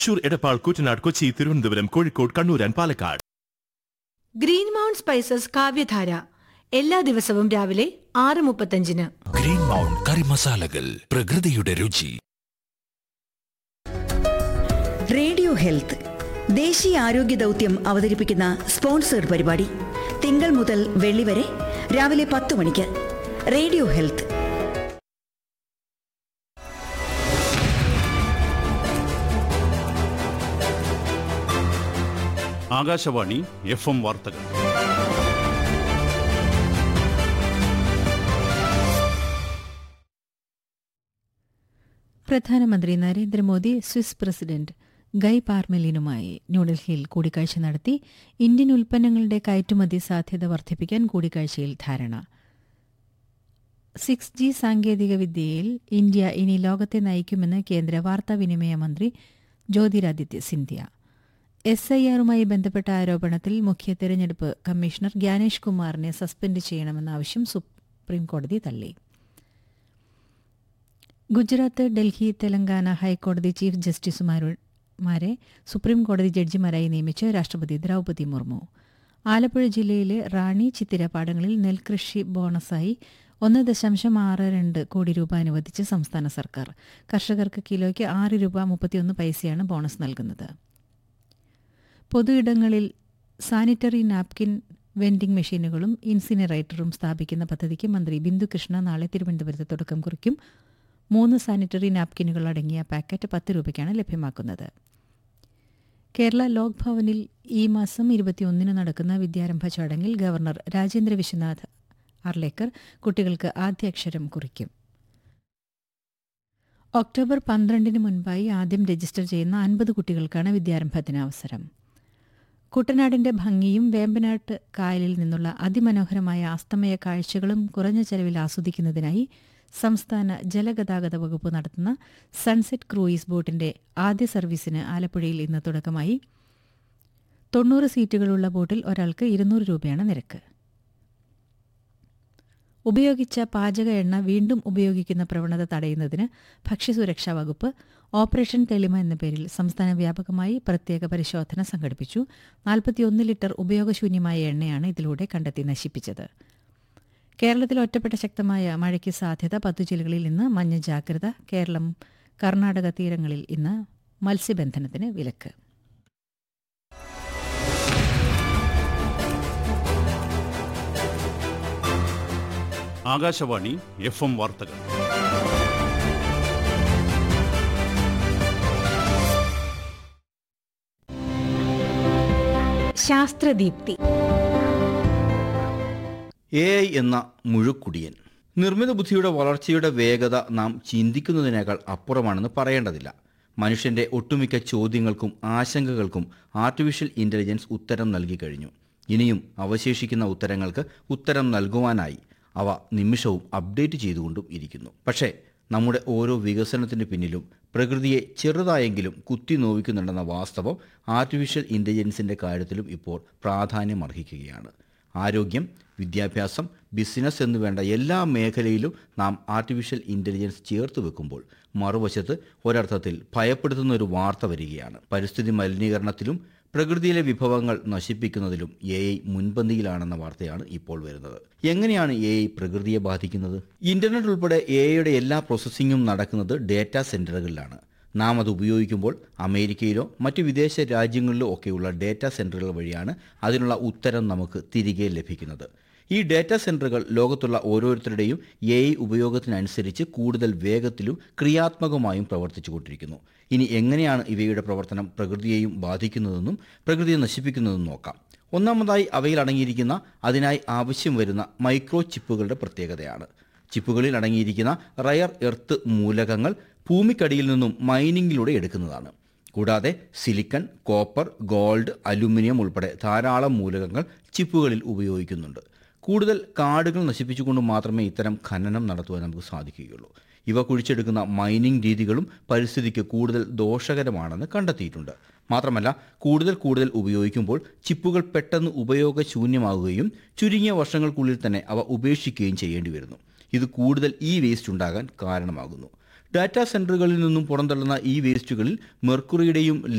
Thrissur Edappal Koottanad Kochi Thiruvananthapuram Kozhikode Kannur and Palakkad green mount spices Kavyadhara എല്ലാ ദിവസവും രാവിലെ ആറ് മുപ്പത്തഞ്ചിന് ഗ്രീൻ മൗണ്ട് കറി മസാലകൾ പ്രകൃതിയുടെ രുചി റേഡിയോ ഹെൽത്ത് ദേശീയ ആരോഗ്യ ദൗത്യം അവതരിപ്പിക്കുന്ന സ്പോൺസേഡ് പരിപാടി തിങ്കൾ മുതൽ വെള്ളി വരെ രാവിലെ പത്ത് മണിക്ക് radio health Akashvani F M വാർത്തകൾ പ്രധാനമന്ത്രി നരേന്ദ്രമോദി സ്വിസ് പ്രസിഡന്റ് ഗൈ പാർമെലിനുമായി ന്യൂഡൽഹിയിൽ കൂടിക്കാഴ്ച നടത്തി ഇന്ത്യൻ ഉൽപ്പന്നങ്ങളുടെ കയറ്റുമതി സാധ്യത വർദ്ധിപ്പിക്കാൻ കൂടിക്കാഴ്ചയിൽ ധാരണ സിക്സ് ജി സാങ്കേതികവിദ്യയിൽ ഇന്ത്യ ഇനി ലോകത്തെ നയിക്കുമെന്ന് കേന്ദ്ര വാർത്താവിനിമയ മന്ത്രി ജ്യോതിരാദിത്യ സിന്ധ്യ എസ് ഐ ആറുമായി ബന്ധപ്പെട്ട ആരോപണത്തിൽ മുഖ്യ തെരഞ്ഞെടുപ്പ് കമ്മീഷണർ ഗ്യാനേഷ് കുമാറിനെ സസ്പെൻഡ് ചെയ്യണമെന്ന ആവശ്യം സുപ്രീംകോടതി തള്ളി ഗുജറാത്ത് ഡൽഹി തെലങ്കാന ഹൈക്കോടതി ചീഫ് ജസ്റ്റിസുമാരെ സുപ്രീംകോടതി ജഡ്ജിമാരായി നിയമിച്ച് രാഷ്ട്രപതി ദ്രൗപതി മുർമു ആലപ്പുഴ ജില്ലയിലെ റാണി ചിത്തിര പാടങ്ങളിൽ നെൽകൃഷി ബോണസായി ഒന്ന് ദശാംശം ആറ് രണ്ട് കോടി രൂപ അനുവദിച്ച് സംസ്ഥാന സർക്കാർ കർഷകർക്ക് കിലോയ്ക്ക് ആറ് രൂപ മുപ്പത്തിയൊന്ന് പൈസയാണ് ബോണസ് നൽകുന്നത് പൊതുയിടങ്ങളിൽ സാനിറ്ററി നാപ്കിൻ വെൻഡിംഗ് മെഷീനുകളും ഇൻസിനറേറ്ററും സ്ഥാപിക്കുന്ന പദ്ധതിക്ക് മന്ത്രി ബിന്ദുകൃഷ്ണ നാളെ തിരുവനന്തപുരത്ത് തുടക്കം കുറിക്കും മൂന്ന് സാനിറ്ററി നാപ്കിനുകൾ അടങ്ങിയ പാക്കറ്റ് പത്ത് രൂപയ്ക്കാണ് ലഭ്യമാക്കുന്നത് കേരള ലോക് ഭവനിൽ ഈ മാസം ഇരുപത്തിയൊന്നിന് നടക്കുന്ന വിദ്യാരംഭ ചടങ്ങിൽ ഗവർണർ രാജേന്ദ്ര വിശ്വനാഥ് അർലേക്കർ കുട്ടികൾക്ക് ആദ്യാക്ഷരം കുറിക്കും ഒക്ടോബർ പന്ത്രണ്ടിന് മുൻപായി ആദ്യം രജിസ്റ്റർ ചെയ്യുന്ന അൻപത് കുട്ടികൾക്കാണ് വിദ്യാരംഭത്തിന് അവസരം കുട്ടനാടിന്റെ ഭംഗിയും വേമ്പനാട്ട് കായലിൽ നിന്നുള്ള അതിമനോഹരമായ അസ്തമയ കാഴ്ചകളും കുറഞ്ഞ ചെലവിൽ ആസ്വദിക്കുന്നതിനായി സംസ്ഥാന ജലഗതാഗത വകുപ്പ് നടത്തുന്ന സൺസെറ്റ് ക്രൂയിസ് ബോട്ടിന്റെ ആദ്യ സർവീസിന് ആലപ്പുഴയിൽ ഇന്ന് തുടക്കമായി തൊണ്ണൂറ് സീറ്റുകളുള്ള ബോട്ടിൽ ഒരാൾക്ക് ഇരുന്നൂറ് രൂപയാണ് നിരക്ക് ഉപയോഗിച്ച പാചക എണ്ണ വീണ്ടും ഉപയോഗിക്കുന്ന പ്രവണത തടയുന്നതിന് ഭക്ഷ്യസുരക്ഷാ വകുപ്പ് ഓപ്പറേഷൻ തെളിമ എന്ന പേരിൽ സംസ്ഥാന വ്യാപകമായി പ്രത്യേക പരിശോധന സംഘടിപ്പിച്ചു നാൽപ്പത്തിയൊന്ന് ലിറ്റർ ഉപയോഗശൂന്യമായ എണ്ണയാണ് ഇതിലൂടെ കണ്ടെത്തി നശിപ്പിച്ചത് കേരളത്തിൽ ഒറ്റപ്പെട്ട ശക്തമായ മഴയ്ക്ക് സാധ്യത പത്തു ജില്ലകളിൽ ഇന്ന് മഞ്ഞ ജാഗ്രത കേരളം കർണാടക തീരങ്ങളിൽ ഇന്ന് മത്സ്യബന്ധനത്തിന് വിലക്ക് ആകാശവാണി എഫ് എം വാർത്തകൾ ശാസ്ത്രദീപ്തി എ ഐ എന്ന മുഴുക്കുടിയൻ നിർമ്മിത ബുദ്ധിയുടെ വളർച്ചയുടെ വേഗത നാം ചിന്തിക്കുന്നതിനേക്കാൾ അപ്പുറമാണെന്ന് പറയേണ്ടതില്ല മനുഷ്യന്റെ ഒട്ടുമിക്ക ചോദ്യങ്ങൾക്കും ആശങ്കകൾക്കും ആർട്ടിഫിഷ്യൽ ഇന്റലിജൻസ് ഉത്തരം നൽകി കഴിഞ്ഞു ഇനിയും അവശേഷിക്കുന്ന ഉത്തരങ്ങൾക്ക് ഉത്തരം നൽകുവാനായി അവ നിമിഷവും അപ്ഡേറ്റ് ചെയ്തുകൊണ്ടും ഇരിക്കുന്നു പക്ഷേ നമ്മുടെ ഓരോ വികസനത്തിന് പിന്നിലും പ്രകൃതിയെ ചെറുതായെങ്കിലും കുത്തി നോവിക്കുന്നുണ്ടെന്ന വാസ്തവം ആർട്ടിഫിഷ്യൽ ഇൻ്റലിജൻസിൻ്റെ കാര്യത്തിലും ഇപ്പോൾ പ്രാധാന്യമർഹിക്കുകയാണ് ആരോഗ്യം വിദ്യാഭ്യാസം ബിസിനസ് എന്ന് വേണ്ട എല്ലാ മേഖലയിലും നാം ആർട്ടിഫിഷ്യൽ ഇൻ്റലിജൻസ് ചേർത്ത് വെക്കുമ്പോൾ മറുവശത്ത് ഒരർത്ഥത്തിൽ ഭയപ്പെടുത്തുന്ന ഒരു വാർത്ത വരികയാണ് പരിസ്ഥിതി മലിനീകരണത്തിലും പ്രകൃതിയിലെ വിഭവങ്ങൾ നശിപ്പിക്കുന്നതിലും എ ഐ മുൻപന്തിയിലാണെന്ന വാർത്തയാണ് ഇപ്പോൾ വരുന്നത് എങ്ങനെയാണ് എ ഐ പ്രകൃതിയെ ബാധിക്കുന്നത് ഇന്റർനെറ്റ് ഉൾപ്പെടെ എ ഐയുടെ എല്ലാ പ്രോസസ്സിങ്ങും നടക്കുന്നത് ഡേറ്റാ സെന്ററുകളിലാണ് നാം അത് ഉപയോഗിക്കുമ്പോൾ അമേരിക്കയിലോ മറ്റ് വിദേശ രാജ്യങ്ങളിലോ ഒക്കെയുള്ള ഡേറ്റാ സെന്ററുകൾ വഴിയാണ് അതിനുള്ള ഉത്തരം നമുക്ക് തിരികെ ലഭിക്കുന്നത് ഈ ഡേറ്റാ സെന്ററുകൾ ലോകത്തുള്ള ഓരോരുത്തരുടെയും എ ഐ ഉപയോഗത്തിനനുസരിച്ച് കൂടുതൽ വേഗത്തിലും ക്രിയാത്മകമായും പ്രവർത്തിച്ചുകൊണ്ടിരിക്കുന്നു ഇനി എങ്ങനെയാണ് ഇവയുടെ പ്രവർത്തനം പ്രകൃതിയെയും ബാധിക്കുന്നതെന്നും പ്രകൃതിയെ നശിപ്പിക്കുന്നതെന്നും നോക്കാം ഒന്നാമതായി അവയിൽ അടങ്ങിയിരിക്കുന്ന അതിനായി ആവശ്യം വരുന്ന മൈക്രോ ചിപ്പുകളുടെ പ്രത്യേകതയാണ് ചിപ്പുകളിൽ അടങ്ങിയിരിക്കുന്ന റയർ എർത്ത് മൂലകങ്ങൾ ഭൂമിക്കടിയിൽ നിന്നും മൈനിങ്ങിലൂടെ എടുക്കുന്നതാണ് കൂടാതെ സിലിക്കൺ കോപ്പർ ഗോൾഡ് അലുമിനിയം ഉൾപ്പെടെ ധാരാളം മൂലകങ്ങൾ ചിപ്പുകളിൽ ഉപയോഗിക്കുന്നുണ്ട് കൂടുതൽ കാടുകൾ നശിപ്പിച്ചുകൊണ്ട് മാത്രമേ ഇത്തരം ഖനനം നടത്തുവാൻ നമുക്ക് സാധിക്കുകയുള്ളൂ ഇവ കുഴിച്ചെടുക്കുന്ന മൈനിങ് രീതികളും പരിസ്ഥിതിക്ക് കൂടുതൽ ദോഷകരമാണെന്ന് കണ്ടെത്തിയിട്ടുണ്ട് മാത്രമല്ല കൂടുതൽ കൂടുതൽ ഉപയോഗിക്കുമ്പോൾ ചിപ്പുകൾ പെട്ടെന്ന് ഉപയോഗശൂന്യമാവുകയും ചുരുങ്ങിയ വർഷങ്ങൾക്കുള്ളിൽ തന്നെ അവ ഉപേക്ഷിക്കുകയും ചെയ്യേണ്ടി വരുന്നു ഇത് കൂടുതൽ ഈ വേസ്റ്റ് ഉണ്ടാകാൻ കാരണമാകുന്നു ഡാറ്റാ സെന്ററുകളിൽ നിന്നും പുറന്തള്ളുന്ന ഈ വേസ്റ്റുകളിൽ മെർക്കുറിയുടെയും